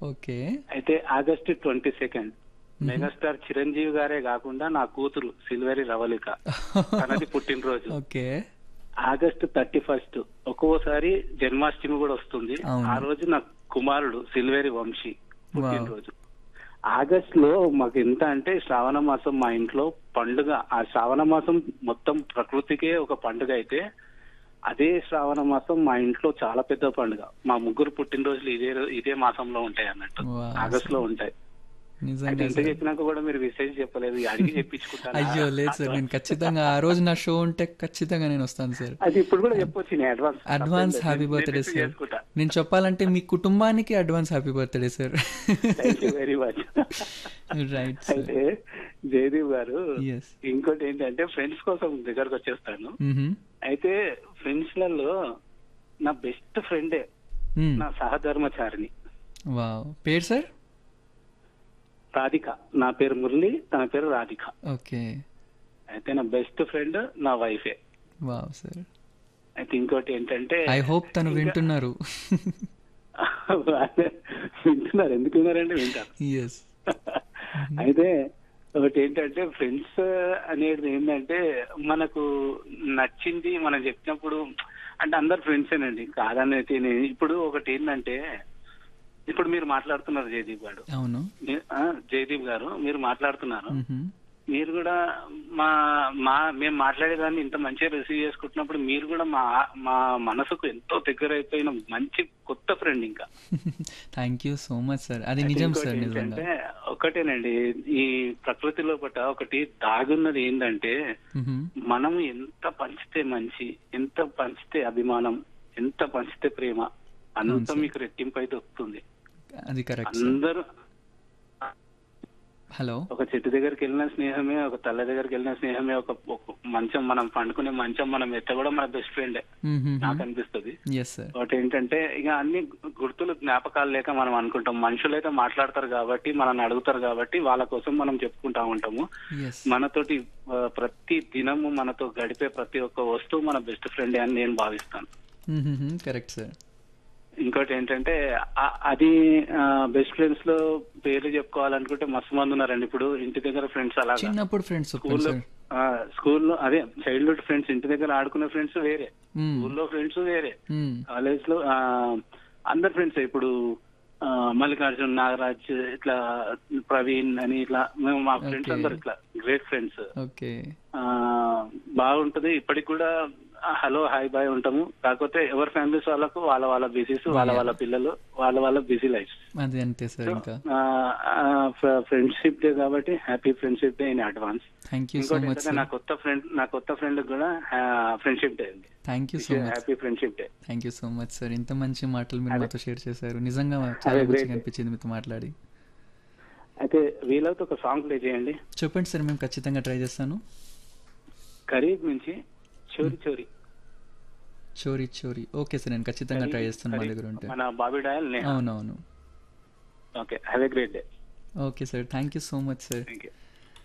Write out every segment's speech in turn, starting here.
Okay అయితే August twenty second megastar Chiranjeevi గారే కాకుండా నా కూతురు సిల్వరి రవళిక తనది పుట్టినరోజు ఓకే ఆగస్టు థర్టీ ఫస్ట్ ఒక్కోసారి జన్మాష్టమి కూడా వస్తుంది అవును. ఆ రోజు నా కుమారుడు సిల్వేరి వంశీ పుట్టినరోజు ఆగస్ట్ లో మాకు ఎంత అంటే శ్రావణ మాసం మా ఇంట్లో పండుగ ఆ శ్రావణ మాసం మొత్తం ప్రకృతికే ఒక పండుగ అయితే అదే శ్రావణ మాసం మా ఇంట్లో చాలా పెద్ద పండుగ మా ముగ్గురు పుట్టినరోజులు ఇదే రో- ఇదే మాసంలో ఉంటాయి అన్నట్టు Wow. ఆగస్ట్ లో ఉంటాయి అయితే నిజంగా ఎంత సార్ చెప్పినాక కూడా మీరు మెసేజ్ చెప్పలేదు అడిగి చెప్పించుకుంటాను అయ్యో లేదు సార్ నేను ఖచ్చితంగా ఆ రోజు నా షో ఉంటే ఖచ్చితంగా నేను వస్తాను సార్ అది ఇప్పుడు కూడా చెప్పొచ్చు నేను advance advance happy birthday sir చేసుకుంటా నేను చెప్పాలంటే మీ కుటుంబానికి advance happy birthday sir thank you very much right sir అయితే జయదీప్ గారు ఎస్ ఇంకోటి ఏంటంటే ఫ్రెండ్స్ కోసం దగ్గరకు వచ్చేస్తాను అయితే ఫ్రెండ్స్ లలో నా బెస్ట్ ఫ్రెండే నా సహధర్మచారిణి వావ్ పేరు సార్ రాధిక నా పేరు మురళి తన పేరు రాధిక ఓకే అయితే నా బెస్ట్ ఫ్రెండ్ నా వైఫే వావ్ సార్ అయితే ఇంకోటి ఏంటంటే ఐ హోప్ తను వింటున్నారు వింటున్నారు ఎందుకు విన్నారంటే వింటారు ఎస్ అయితే ఒకటి ఏంటంటే ఫ్రెండ్స్ అనేది ఏంటంటే మనకు నచ్చింది మనం చెప్పినప్పుడు అంటే అందరు ఫ్రెండ్సేనండి కాదని అయితే నేను ఇప్పుడు ఒకటి ఏంటంటే ఇప్పుడు మీరు మాట్లాడుతున్నారు జయదీప్ గారు అవును మీ- ఆ, జయదీప్ గారు మీరు మాట్లాడుతున్నారు మ్హూ. మీరు కూడా మా మా మేము మాట్లాడేదాన్ని ఇంత మంచిగా రిసీవ్ చేసుకుంటున్నప్పుడు మీరు కూడా మా మా మనసుకు ఎంతో దగ్గర అయిపోయిన మంచి కొత్త ఫ్రెండ్ ఇంకా thank you so much sir అది నిజం ఇంకోటి సార్ నిజంగా ఏంటంటే ఒకటేనండి ఈ ప్రకృతిలో పట ఒకటి దాగున్నది ఏంటంటే మ్హూ. మనం ఎంత పంచితే మంచి ఎంత పంచితే అభిమానం ఎంత పంచితే ప్రేమ అవును అంత సార్. మీకు రెట్టింపు అయితే వస్తుంది అది కరెక్ట్ సార్ అందరూ హలో ఒక చెట్టు దగ్గరికి వెళ్ళిన స్నేహమే ఒక తల్ల దగ్గరికి వెళ్ళిన స్నేహమే ఒక ఒక మంచం మనం పండుకునే మంచం మనం ఎత్త కూడా మన బెస్ట్ ఫ్రెండే నాకు అనిపిస్తుంది ఎస్ సార్ ఒకటి ఏంటంటే ఇక అన్ని గుర్తులు జ్ఞాపకాలు లేక మనం అనుకుంటాం మనుషులైతే మాట్లాడతారు కాబట్టి మనల్ని అడుగుతారు కాబట్టి వాళ్ళ కోసం మనం చెప్పుకుంటా ఉంటాము ఎస్ మనతోటి ఆ, ప్రతి దినము మనతో గడిపే ప్రతి ఒక్క వస్తువు మన బెస్ట్ ఫ్రెండ్ అని నేను భావిస్తాను కరెక్ట్ సార్ ఇంకోటి ఏంటంటే ఆ- అది బెస్ట్ ఫ్రెండ్స్ లో పేర్లు చెప్పుకోవాలనుకుంటే మస్తు మంది ఉన్నారండి ఇప్పుడు ఇంటి దగ్గర ఫ్రెండ్స్ అలాగా చిన్నప్పుడు ఫ్రెండ్స్ చెప్పండి స్కూల్లో సార్ స్కూల్లో అదే చైల్డ్హుడ్ ఫ్రెండ్స్ ఇంటి దగ్గర ఆడుకునే ఫ్రెండ్స్ వేరే మ్మ్. స్కూల్లో ఫ్రెండ్స్ వేరే మ్మ్. కాలేజ్ లో ఆ, అందరు ఫ్రెండ్స్ ఇప్పుడు ఆ, మల్లికార్జున్ నాగరాజ్ ఇట్లా ప్రవీణ్ అని ఇట్లా మేము మా ఫ్రెండ్స్ Okay. అందరు ఇట్లా గ్రేట్ ఫ్రెండ్స్ ఓకే బాగుంటది ఇప్పటికి కూడా ఆ, హలో హాయ్ బాయ్ ఉంటాము కాకపోతే ఎవరి ఫ్యామిలీస్ వాళ్ళకు వాళ్ళ వాళ్ళ బిజీస్ వాళ్ళ వాళ్ళ పిల్లలు వాళ్ళ వాళ్ళ బిజీ లైఫ్ అది అంతే సార్ ఇంకా ఫ్రెండ్షిప్ డే కాబట్టి happy friendship day in advance thank you so ఇంకోటి మచ్ ఏంటంటే నా సార్ కొత్త ఫ్రెండ్ నా కొత్త ఫ్రెండ్ కూడా ఫ్రెండ్షిప్ డే అండి thank you so much happy friendship day thank you so much sir ఇంత మంచి మాటలు మీరు అదే. మాతో షేర్ చేశారు నిజంగా చాలా అదే, మంచిగా great. అనిపించింది మీతో మాట్లాడి అయితే వీలైతే ఒక సాంగ్ ప్లే చేయండి చెప్పండి సార్ మేము ఖచ్చితంగా ట్రై చేస్తాను ఖరీద్ నుంచి చోరీ చోరీ చోరీ చోరీ ఓకే సార్ నేను ఖచ్చితంగా ట్రై చేస్తాను మా ఖరీద్ దగ్గర ఉంటే మన బాబీ డయల్ నే అవునవును okay have a great day okay sir thank you so much sir thank you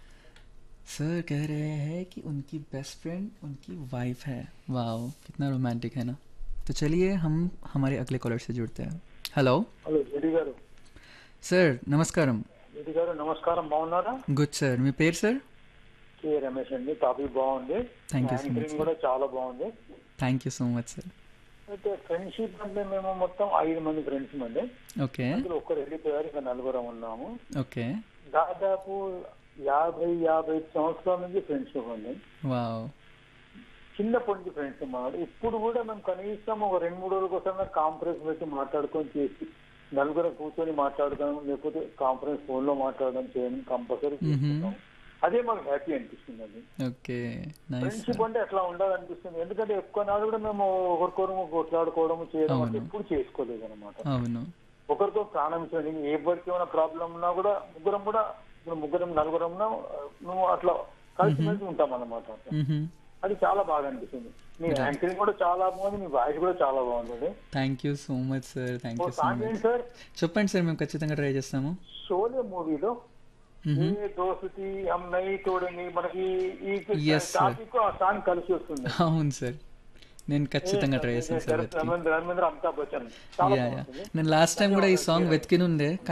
sir कह रहे हैं कि उनकी बेस्ट फ्रेंड उनकी वाइफ है वाओ कितना रोमांटिक है ना तो चलिए हम हमारे अगले कॉलर से जुड़ते हैं हेलो హలో రెడ్డి గారు सर नमस्कारम రెడ్డి గారు నమస్కారం బాగున్నారా గుడ్ సార్ మీ పేరు సార్ కే రమేష్ అండి టాపిక్ బాగుంది Thank you so much, anchoring sir. కూడా చాలా బాగుంది thank you so much sir అయితే ఫ్రెండ్షిప్ అంటే మేము మొత్తం ఐదు మంది ఫ్రెండ్స్ అండి ఓకే అందులో ఒక్కరు వెళ్ళిపోయారు ఇంకా నలుగురం ఉన్నాము ఓకే దాదాపు యాభై యాభై సంవత్సరాల నుంచి ఫ్రెండ్షిప్ ఉంది వావ్ చిన్నప్పటి నుంచి ఫ్రెండ్స్ అన్నమాట ఇప్పుడు కూడా మేము కనీసం ఒక రెండు మూడు రోజుల కోసం కాన్ఫరెన్స్ పెట్టి మాట్లాడుకొని చేసి నలుగురు కూర్చొని మాట్లాడడం లేకపోతే కాన్ఫరెన్స్ ఫోన్ లో మాట్లాడడం చేయడం కంపల్సరీ చేసుకుంటాం అదే మాకు హ్యాపీ అనిపిస్తుంది ఓకే నైస్ ఫ్రెండ్షిప్ అంటే అట్లా ఉండాలనిపిస్తుంది ఎందుకంటే ఎక్కువ నాడు కూడా మేము ఒకరికొకరు కొట్లాడుకోవడం చేయడం అంటే అవును. ఎప్పుడు చేసుకోలేదు అనమాట అవును ఒకరితో ప్రాణం ఇచ్చేది ఎవరికి ఏమైనా ప్రాబ్లం ఉన్నా కూడా ముగ్గురం కూడా ఇప్పుడు ముగ్గురం నలుగురం ఉన్నా, నువ్వు అట్లా కలిసిమెలిసి ఉంటాం అన్నమాట అది చాలా బాగా అనిపిస్తుంది మీ యాంకరింగ్ కూడా చాలా బాగుంది మీ వాయిస్ కూడా చాలా బాగుంది thank you so much sir thank oh you so song much ఏంటి సార్ చెప్పండి సార్ మేము ఖచ్చితంగా ట్రై చేస్తాము షోలే మూవీలో ఏ దోస్తి హమ్ నై తోడని మనకి ఈ Yes, sir. టాపిక్ ఆ సాంగ్ కలిసి వస్తుంది అవును సార్ నేను ఖచ్చితంగా ట్రై చేస్తాను సార్ వెతికి ధర్మేంద్ర ధర్మేంద్ర అమితాబ్ బచ్చన్ చాలా యా యా బాగుంటుంది నేను లాస్ట్ టైం కూడా ఈ సాంగ్ వెతికినుండే